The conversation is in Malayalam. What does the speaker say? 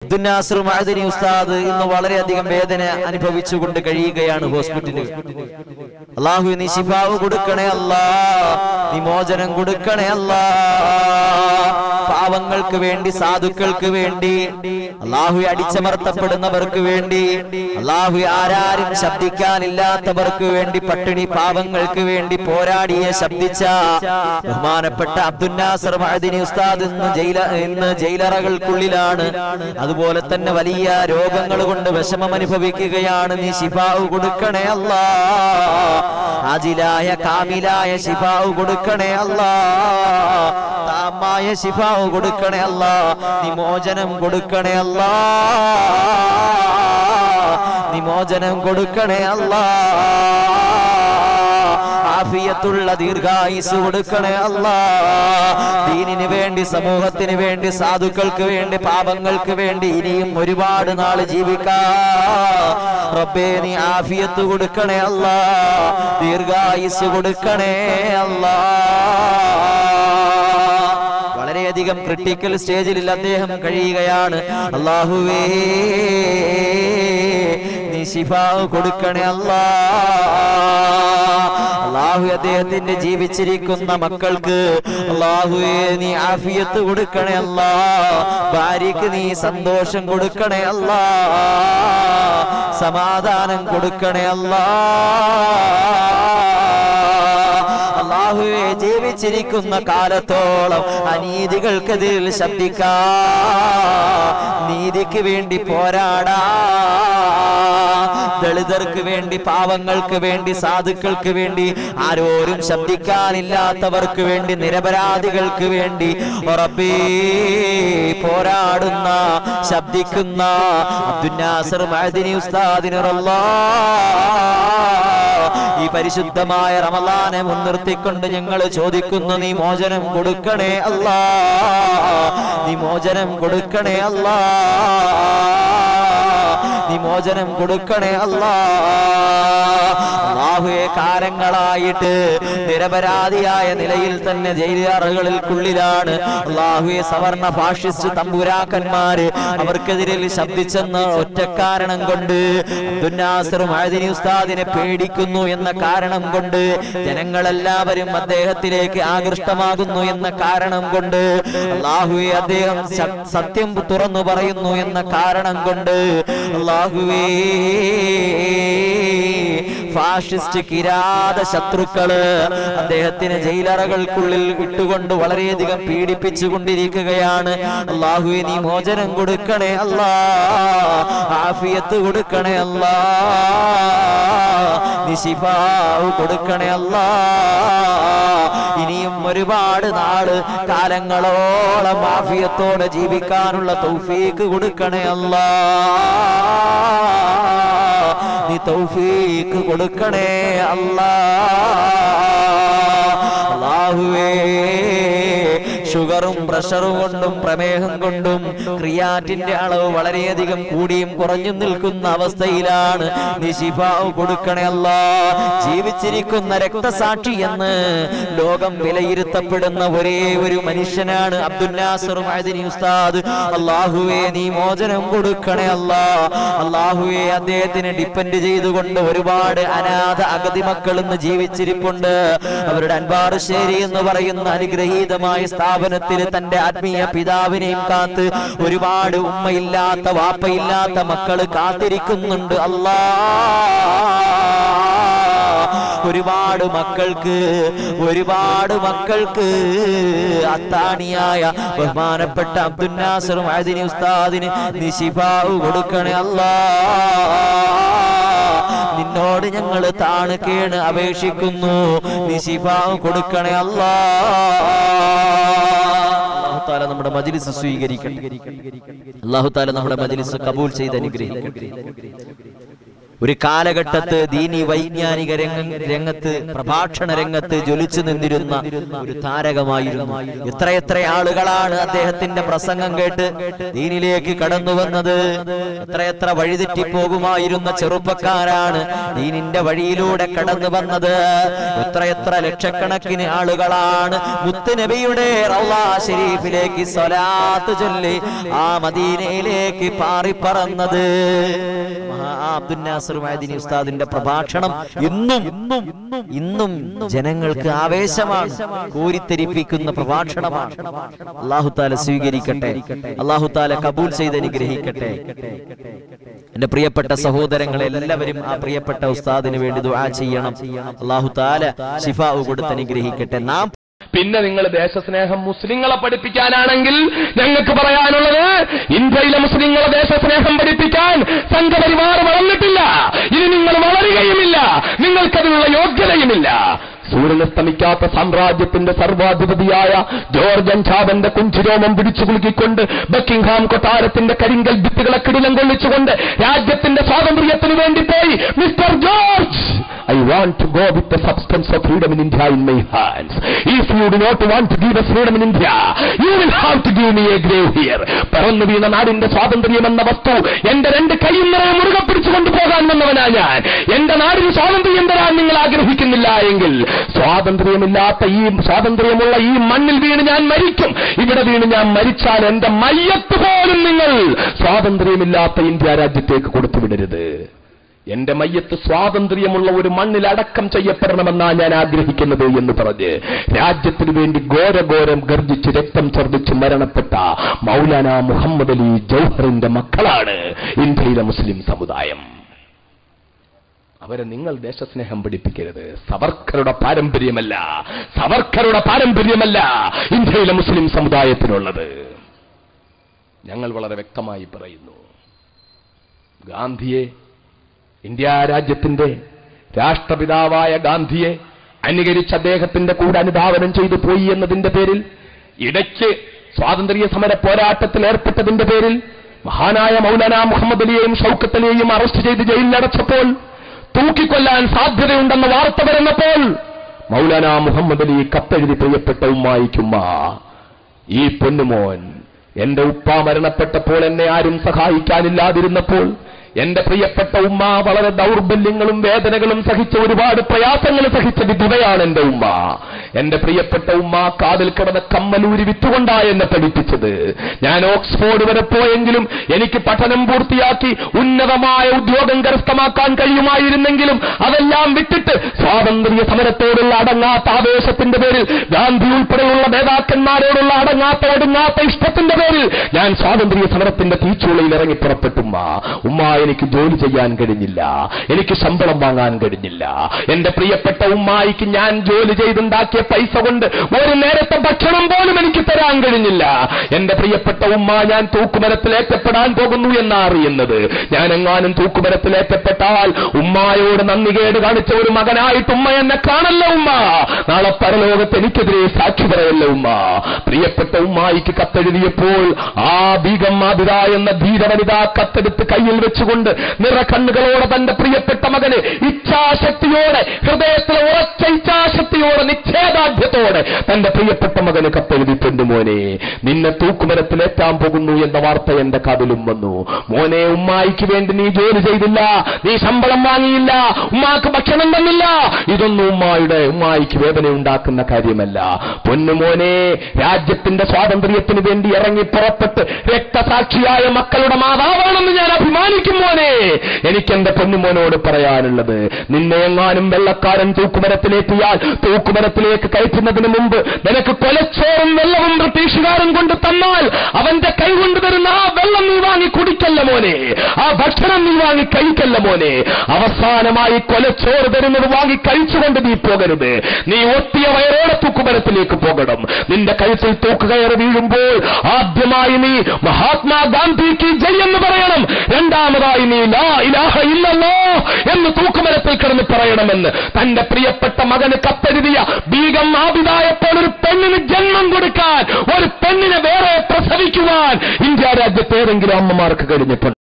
അബ്ദുൽ നാസർ മഅദനി ഉസ്താദ് ഇന്ന് വളരെയധികം വേദന അനുഭവിച്ചുകൊണ്ട് കഴിയുകയാണ് ഹോസ്പിറ്റലിൽ അള്ളാഹു നീ ശിഫാവ് കൊടുക്കണേ അല്ലാ നീ മോചനം കൊടുക്കണേ അല്ലാ പാവങ്ങൾക്ക് വേണ്ടി സാധുക്കൾക്ക് വേണ്ടി അള്ളാഹു അടിച്ചമർത്തപ്പെടുന്നവർക്ക് വേണ്ടി അള്ളാഹു ആരാരും ശബ്ദിക്കാനില്ലാത്തവർക്ക് വേണ്ടി പട്ടിണി പാവങ്ങൾക്ക് വേണ്ടി പോരാടിയ ശബ്ദിച്ച ബഹുമാനപ്പെട്ട അബ്ദുൽ നാസർ മഅദിനി ഉസ്താദ് ഇന്ന് ജയില ഇന്ന് ജയിലറകൾക്കുള്ളിലാണ് അതുപോലെ തന്നെ വലിയ രോഗങ്ങൾ കൊണ്ട് വിഷമം അനുഭവിക്കുകയാണ് നീ ശിഫാവ് കൊടുക്കണേ അല്ലാ ആജിലായ കാമിലായ ശിഫാവ് കൊടുക്കണേ അല്ലാ താമായ ശിഫാവ് കൊടുക്കണേ അല്ലാ നീ മോചനം കൊടുക്കണേ അല്ലാ നീ മോചനം കൊടുക്കണേ അല്ലാ ആഫിയത്തുള്ള ദീർഘായുസ് കൊടുക്കണേ അല്ലാ ദീനിന് വേണ്ടി സമൂഹത്തിന് വേണ്ടി സാധുക്കൾക്ക് വേണ്ടി പാപങ്ങൾക്ക് വേണ്ടി ഇനിയും ഒരുപാട് നാൾ ജീവിക്കാ റബ്ബേ നീ ആഫിയത്ത് കൊടുക്കണേ അല്ലാ ദീർഘായുസ് കൊടുക്കണേ അല്ലാ വളരെയധികം ക്രിട്ടിക്കൽ സ്റ്റേജിൽ അദ്ദേഹം കഴിയുകയാണ് അള്ളാഹുവേ നീ ശിഫാവ് കൊടുക്കണേ അല്ലാ അള്ളാഹു അദ്ദേഹത്തിന്റെ ജീവിച്ചിരിക്കുന്ന മക്കൾക്ക് അള്ളാഹുവേ നീ ആഫിയത്ത് കൊടുക്കണേ അല്ലാ ഭാര്യക്ക് നീ സന്തോഷം കൊടുക്കണേ അല്ലാ സമാധാനം കൊടുക്കണേ അല്ലാ അള്ളാഹുവെ ജീവിച്ചിരിക്കുന്ന കാലത്തോളം അനീതികൾക്കെതിരിൽ ശബ്ദിക്കാ നീതിക്ക് വേണ്ടി പോരാടാ ദളിതർക്ക് വേണ്ടി പാവങ്ങൾക്ക് വേണ്ടി സാധുക്കൾക്ക് വേണ്ടി ആരോരും ശബ്ദിക്കാനില്ലാത്തവർക്ക് വേണ്ടി നിരപരാധികൾക്ക് വേണ്ടി ഉറപ്പേ പോരാടുന്ന ശബ്ദിക്കുന്ന അബ്ദുന്നാസർ മഅദിനി ഉസ്താദിനുറല്ലാ ഈ പരിശുദ്ധമായ റമലാനെ മുൻനിർത്തിക്കൊണ്ട് ഞങ്ങൾ ചോദിക്കുന്നു നീ മോചനം കൊടുക്കണേ അല്ലാ നീ മോചനം കൊടുക്കണേ അല്ലാ നീ മോചനം കൊടുക്കണേ അല്ലാ അള്ളാഹുവെ കാലങ്ങളായിട്ട് നിരപരാധിയായ നിലയിൽ തന്നെ ജയിലാറുകളിൽക്കുള്ളിലാണ് അള്ളാഹുവെ സവർണ ഫാഷിസ്റ്റ് തമ്പുരാക്കന്മാര് അവർക്കെതിരിൽ ശബ്ദിച്ചെന്ന് ഒറ്റ കാരണം കൊണ്ട് അബ്ദുന്നാസർ മഅദിനി ഉസ്താദിനെ പേടിക്കുന്നു എന്ന കാരണം കൊണ്ട് ജനങ്ങളെല്ലാവരും അദ്ദേഹത്തിലേക്ക് ആകൃഷ്ടമാകുന്നു എന്ന കാരണം കൊണ്ട് അള്ളാഹുവെ അദ്ദേഹം സ- സത്യം തുറന്നു പറയുന്നു എന്ന കാരണം കൊണ്ട് അള്ളാഹുവേ ഫാഷിസ്റ്റ് കിരാത ശത്രുക്കള് അദ്ദേഹത്തിന് ജയിലറകൾക്കുള്ളിൽ ഇട്ടുകൊണ്ട് വളരെയധികം പീഡിപ്പിച്ചു കൊണ്ടിരിക്കുകയാണ് അള്ളാഹുവെ നീ മോചനം കൊടുക്കണേ അല്ലാ ആഫിയത്ത് കൊടുക്കണേ അല്ലാ നീ ശിഫാവ് കൊടുക്കണേ അല്ലാ ഇനിയും ഒരുപാട് നാള് കാലങ്ങളോളം ആഫിയത്തോടെ ജീവിക്കാനുള്ള തൗഫീക്ക് കൊടുക്കണേ അല്ലാ നീ തൗഫീക്ക് കൊടുക്കണേ അല്ലാ അല്ലാഹുവേ ഷുഗറും പ്രഷറും കൊണ്ടും പ്രമേഹം കൊണ്ടും ക്രിയാറ്റിന്റെ അളവ് വളരെയധികം കൂടിയും കുറഞ്ഞു നിൽക്കുന്ന അവസ്ഥയിലാണ് നീ ശിഫാവ് കൊടുക്കണേ അല്ലാ ജീവിച്ചിരിക്കുന്ന രക്തസാക്ഷി എന്ന് ലോകം വിലയിരുത്തപ്പെടുന്ന ഒരേ ഒരു മനുഷ്യനാണ് അബ്ദുൽ നാസർ മഅദിനി ഉസ്താദ് അള്ളാഹുവേ നീ മോചനം കൊടുക്കണേ അല്ലാ അള്ളാഹുവേ അദ്ദേഹത്തിന് ഡിപ്പെൻഡ് ചെയ്തുകൊണ്ട് ഒരുപാട് അനാഥ അഗതി മക്കൾ ഇന്ന് ജീവിച്ചിരിപ്പുണ്ട് അവരുടെ അൻപാറുശ്ശേരി എന്ന് പറയുന്ന അനുഗ്രഹീതമായ സ്ഥാപനത്തിൽ തന്റെ ആത്മീയ പിതാവിനെയും കാത്ത് ഒരുപാട് ഉമ്മയില്ലാത്ത വാപ്പയില്ലാത്ത മക്കള് കാത്തിരിക്കുന്നുണ്ട് അല്ലാ ഒരുപാട് മക്കൾക്ക് ഒരുപാട് മക്കൾക്ക് അത്താണിയായ ബഹുമാനപ്പെട്ട അബ്ദുൽ നാസർ മഅദിനി ഉസ്താദിന് നിശിഫാവ് കൊടുക്കണേ അല്ലാ നിന്നോട് ഞങ്ങൾ താണ് കേണ് അപേക്ഷിക്കുന്നു നിശിഫാവ് കൊടുക്കണേ അല്ലാ അല്ലാഹു താല നമ്മുടെ മജ്ലിസ് സ്വീകരിക്കട്ടെ അല്ലാഹു താല നമ്മുടെ മജ്ലിസ് കബൂൽ ചെയ്ത് അനുഗ്രഹിക്കട്ടെ ഒരു കാലഘട്ടത്ത് ദീനി വൈജ്ഞാനിക രംഗ രംഗത്ത് പ്രഭാഷണ രംഗത്ത് ജ്വലിച്ചു നിന്നിരുന്ന ഒരു താരകമായിരുന്നു എത്രയെത്ര ആളുകളാണ് അദ്ദേഹത്തിന്റെ പ്രസംഗം കേട്ട് ദീനിലേക്ക് കടന്നു വന്നത് എത്രയെത്ര വഴിതെറ്റി പോകുമായിരുന്ന ചെറുപ്പക്കാരാണ് ദീനിന്റെ വഴിയിലൂടെ കടന്നു വന്നത് എത്രയെത്ര ലക്ഷക്കണക്കിന് ആളുകളാണ് മുത്തുനബിയുടെ റൗളാ ഷരീഫിലേക്ക് സ്വലാത്ത് ചൊല്ലി ആ മദീനയിലേക്ക് പാറിപ്പറന്നത് മഹാ അബ്ദുൽ നാസർ മഅദിനി ഉസ്താദിന്റെ പ്രഭാഷണം ഇന്നും ഇന്നും ഇന്നും ജനങ്ങൾക്ക് ആവേശമാണ് കോരിത്തെരിപ്പിക്കുന്ന പ്രഭാഷണമാണ് അള്ളാഹു താല സ്വീകരിക്കട്ടെ അള്ളാഹു താല കബൂൽ ചെയ്ത് അനുഗ്രഹിക്കട്ടെ എന്റെ പ്രിയപ്പെട്ട സഹോദരങ്ങളെ എല്ലാവരും ആ പ്രിയപ്പെട്ട ഉസ്താദിന് വേണ്ടി ദുആ ചെയ്യണം അള്ളാഹു താല ശിഫാവ് കൊടുത്ത് അനുഗ്രഹിക്കട്ടെ നാം പിന്നെ നിങ്ങൾ ദേശസ്നേഹം മുസ്ലിങ്ങളെ പഠിപ്പിക്കാനാണെങ്കിൽ ഞങ്ങൾക്ക് പറയാനുള്ളത് ഇന്ത്യയിലെ മുസ്ലിങ്ങളെ ദേശസ്നേഹം പഠിപ്പിക്കാൻ സംഘപരിവാർ വളർന്നിട്ടില്ല ഇനി നിങ്ങൾ വളരുകയുമില്ല നിങ്ങൾക്കതിനുള്ള യോഗ്യതയുമില്ല സൂര്യനസ്തമിക്കാത്ത സാമ്രാജ്യത്തിന്റെ സർവാധിപതിയായ ജോർജൻ ചാവന്റെ കുഞ്ചിരോമം പിടിച്ചു കുലുക്കിക്കൊണ്ട് ബക്കിംഗ്ഹാം കൊട്ടാരത്തിന്റെ കരിങ്കൽ ഭിത്തികളെ കിടിലം കൊള്ളിച്ചുകൊണ്ട് രാജ്യത്തിന്റെ സ്വാതന്ത്ര്യത്തിനു വേണ്ടി പോയി Mister George I want to go with the substance of freedom in India in my hands if you do not want to give us freedom in India you will have to give me a grave here പിറന്നു വീണ നാടിന്റെ സ്വാതന്ത്ര്യം എന്ന വസ്തു എന്റെ രണ്ട് കൈയും നിറയെ മുറുകെ പിടിച്ചുകൊണ്ട് പോകാൻ വന്നവനാ ഞാൻ എന്റെ നാടിന് സ്വാതന്ത്ര്യം തരാൻ നിങ്ങൾ ആഗ്രഹിക്കുന്നില്ല എങ്കിൽ സ്വാതന്ത്ര്യമില്ലാത്ത ഈ സ്വാതന്ത്ര്യമുള്ള ഈ മണ്ണിൽ വീണ് ഞാൻ മരിക്കും ഇവിടെ വീണ് ഞാൻ മരിച്ചാൽ എന്റെ മയ്യത്ത് പോലും നിങ്ങൾ സ്വാതന്ത്ര്യമില്ലാത്ത ഇന്ത്യ രാജ്യത്തേക്ക് കൊടുത്തുവിടരുത് എന്റെ മയ്യത്ത് സ്വാതന്ത്ര്യമുള്ള ഒരു മണ്ണിൽ അടക്കം ചെയ്യപ്പെടണമെന്നാ ഞാൻ ആഗ്രഹിക്കുന്നത് എന്ന് പറഞ്ഞ് രാജ്യത്തിനു വേണ്ടി ഘോരഘോരം ഗർജിച്ച് രക്തം ഛർദ്ദിച്ച് മരണപ്പെട്ട മൗലാന മുഹമ്മദ് അലി ജൗഹറിന്റെ മക്കളാണ് ഇന്ത്യയിലെ മുസ്ലിം സമുദായം അവരെ നിങ്ങൾ ദേശസ്നേഹം പഠിപ്പിക്കരുത് സവർക്കറുടെ പാരമ്പര്യമല്ല സവർക്കറുടെ പാരമ്പര്യമല്ല ഇന്ത്യയിലെ മുസ്ലിം സമുദായത്തിനുള്ളത് ഞങ്ങൾ വളരെ വ്യക്തമായി പറയുന്നു ഗാന്ധിയെ ഇന്ത്യ രാജ്യത്തിന്റെ രാഷ്ട്രപിതാവായ ഗാന്ധിയെ അനുകരിച്ച് അദ്ദേഹത്തിന്റെ കൂടെ അനുധാവനം ചെയ്തു പോയി എന്നതിന്റെ പേരിൽ ഇടയ്ക്ക് സ്വാതന്ത്ര്യ സമര പോരാട്ടത്തിൽ ഏർപ്പെട്ടതിന്റെ പേരിൽ മഹാനായ മൗലാന മുഹമ്മദ് അലിയെയും ഷൗക്കത്ത് അലിയെയും അറസ്റ്റ് ചെയ്ത് ജയിലിലടച്ചപ്പോൾ തൂക്കിക്കൊല്ലാൻ സാധ്യതയുണ്ടെന്ന വാർത്ത വരുന്നപ്പോൾ മൗലാന മുഹമ്മദ് അലി കത്തെഴുതി പ്രിയപ്പെട്ട ഉമ്മായിക്കുമ്മ ഈ പൊന്നുമോൻ എന്റെ ഉപ്പ മരണപ്പെട്ടപ്പോൾ എന്നെ ആരും സഹായിക്കാനില്ലാതിരുന്നപ്പോൾ എന്റെ പ്രിയപ്പെട്ട ഉമ്മ വളരെ ദൗർബല്യങ്ങളും വേദനകളും സഹിച്ച ഒരുപാട് പ്രയാസങ്ങൾ സഹിച്ച വിധവയാണ് എന്റെ ഉമ്മ എന്റെ പ്രിയപ്പെട്ട ഉമ്മ കാതിൽ കിടന്ന കമ്മലൂരി വിറ്റുകൊണ്ടാ എന്നെ പഠിപ്പിച്ചത് ഞാൻ ഓക്സ്ഫോർഡ് വരെ പോയെങ്കിലും എനിക്ക് പഠനം പൂർത്തിയാക്കി ഉന്നതമായ ഉദ്യോഗം കരസ്ഥമാക്കാൻ കഴിയുമായിരുന്നെങ്കിലും അതെല്ലാം വിട്ടിട്ട് സ്വാതന്ത്ര്യ സമരത്തോടുള്ള അടങ്ങാത്ത ആവേശത്തിന്റെ പേരിൽ ഗാന്ധി ഉൾപ്പെടെയുള്ള നേതാക്കന്മാരോടുള്ള അടങ്ങാത്ത ഒടുങ്ങാത്ത ഇഷ്ടത്തിന്റെ പേരിൽ ഞാൻ സ്വാതന്ത്ര്യ സമരത്തിന്റെ തീച്ചുളയിൽ ഇറങ്ങി പുറപ്പെട്ടുമ്മ ഉമ്മ എനിക്ക് ജോലി ചെയ്യാൻ കഴിഞ്ഞില്ല എനിക്ക് ശമ്പളം വാങ്ങാൻ കഴിഞ്ഞില്ല എന്റെ പ്രിയപ്പെട്ട ഉമ്മായിക്ക് ഞാൻ ജോലി ചെയ്തുണ്ടാക്കിയ പൈസ കൊണ്ട് ഒരു നേരത്തെ ഭക്ഷണം പോലും എനിക്ക് തരാൻ കഴിഞ്ഞില്ല എന്റെ പ്രിയപ്പെട്ട ഉമ്മ ഞാൻ തൂക്കുമരത്തിലേറ്റപ്പെടാൻ പോകുന്നു എന്നാ അറിയുന്നത് ഞാൻ എങ്ങാനും തൂക്കുമരത്തിലേറ്റപ്പെട്ടാൽ ഉമ്മായോട് നന്ദികേട് കാണിച്ച ഒരു മകനായിട്ട് ഉമ്മ എന്നെ കാണല്ല ഉമ്മ നാളെ പരലോകത്ത് എനിക്കെതിരെ സാക്ഷി പറയല്ല ഉമ്മ പ്രിയപ്പെട്ട ഉമ്മായിക്ക് കത്തെഴുതിയപ്പോൾ ആ ബീഗം മാതിര എന്ന ധീരവനിത കത്തെടുത്ത് കയ്യിൽ വെച്ചുകൊണ്ട് നിറകണ്ണുകളോടെ തന്റെ പ്രിയപ്പെട്ട മകന് ഇച്ഛാശക്തിയോടെ ഹൃദയത്തിലെ ഉറച്ച ഇച്ഛാശക്തിയോടെ നിശ്ചയദാർഢ്യത്തോടെ തന്റെ പ്രിയപ്പെട്ട മകന് കത്തെഴുതി പെണ്ണുമോനെ നിന്നെ തൂക്കുമരത്തിലേറ്റാൻ പോകുന്നു എന്ന വാർത്ത എന്റെ കാതിലും വന്നു മോനെ ഉമ്മായിക്ക് വേണ്ടി നീ ജോലി ചെയ്തില്ല നീ ശമ്പളം വാങ്ങിയില്ല ഉമ്മാക്ക് ഭക്ഷണം തന്നില്ല ഇതൊന്നും ഉമ്മായുടെ ഉമ്മായിക്ക് വേദന ഉണ്ടാക്കുന്ന കാര്യമല്ല പൊന്നുമോനെ രാജ്യത്തിന്റെ സ്വാതന്ത്ര്യത്തിന് വേണ്ടി ഇറങ്ങി പുറപ്പെട്ട് രക്തസാക്ഷിയായ മക്കളുടെ മാതാവാണെന്ന് ഞാൻ അഭിമാനിക്കും മോനെ എനിക്ക് എന്റെ പൊന്നുമോനോട് പറയാനുള്ളത് നിന്നെ എങ്ങാനും വെള്ളക്കാരൻ തൂക്കുമരത്തിലേറ്റിയാൽ തൂക്കുമരത്തിലേക്ക് കയറ്റുന്നതിന് മുമ്പ് നിനക്ക് കൊലച്ചോറും വെള്ളവും ബ്രിട്ടീഷുകാരൻ കൊണ്ട് തന്നാൽ അവന്റെ കൈ കൊണ്ട് തരുന്ന ആ വെള്ളം നീ വാങ്ങി കുടിക്കല്ല മോനെ ആ ഭക്ഷണം നീ വാങ്ങി കഴിക്കല്ല മോനെ അവസാനമായി കൊലച്ചോറ് തരുന്നത് വാങ്ങി കഴിച്ചുകൊണ്ട് നീ പോകരുത് നീ ഒട്ടിയ വയറോടെ തൂക്കുമരത്തിലേക്ക് പോകണം നിന്റെ കഴുത്തിൽ തൂക്കുകയറ് വീഴുമ്പോൾ ആദ്യമായി നീ മഹാത്മാഗാന്ധിക്ക് ജയ് എന്ന് പറയണം രണ്ടാമതായി നീ ലാ ഇലാഹ ഇല്ലല്ലോ എന്ന് തൂക്കുമരത്തിൽ കിടന്ന് പറയണമെന്ന് തന്റെ പ്രിയപ്പെട്ട മകന് കത്തെഴുതിയ ബീഗം ആപിതായപ്പോൾ ഒരു പെണ്ണിന് ജന്മം കൊടുക്കാൻ ഒരു പെണ്ണിനെ വേറെ പ്രസവിക്കുവാൻ ഇന്ത്യ രാജ്യത്ത് ഏതെങ്കിലും അമ്മമാർക്ക് കഴിഞ്ഞിട്ടുണ്ട്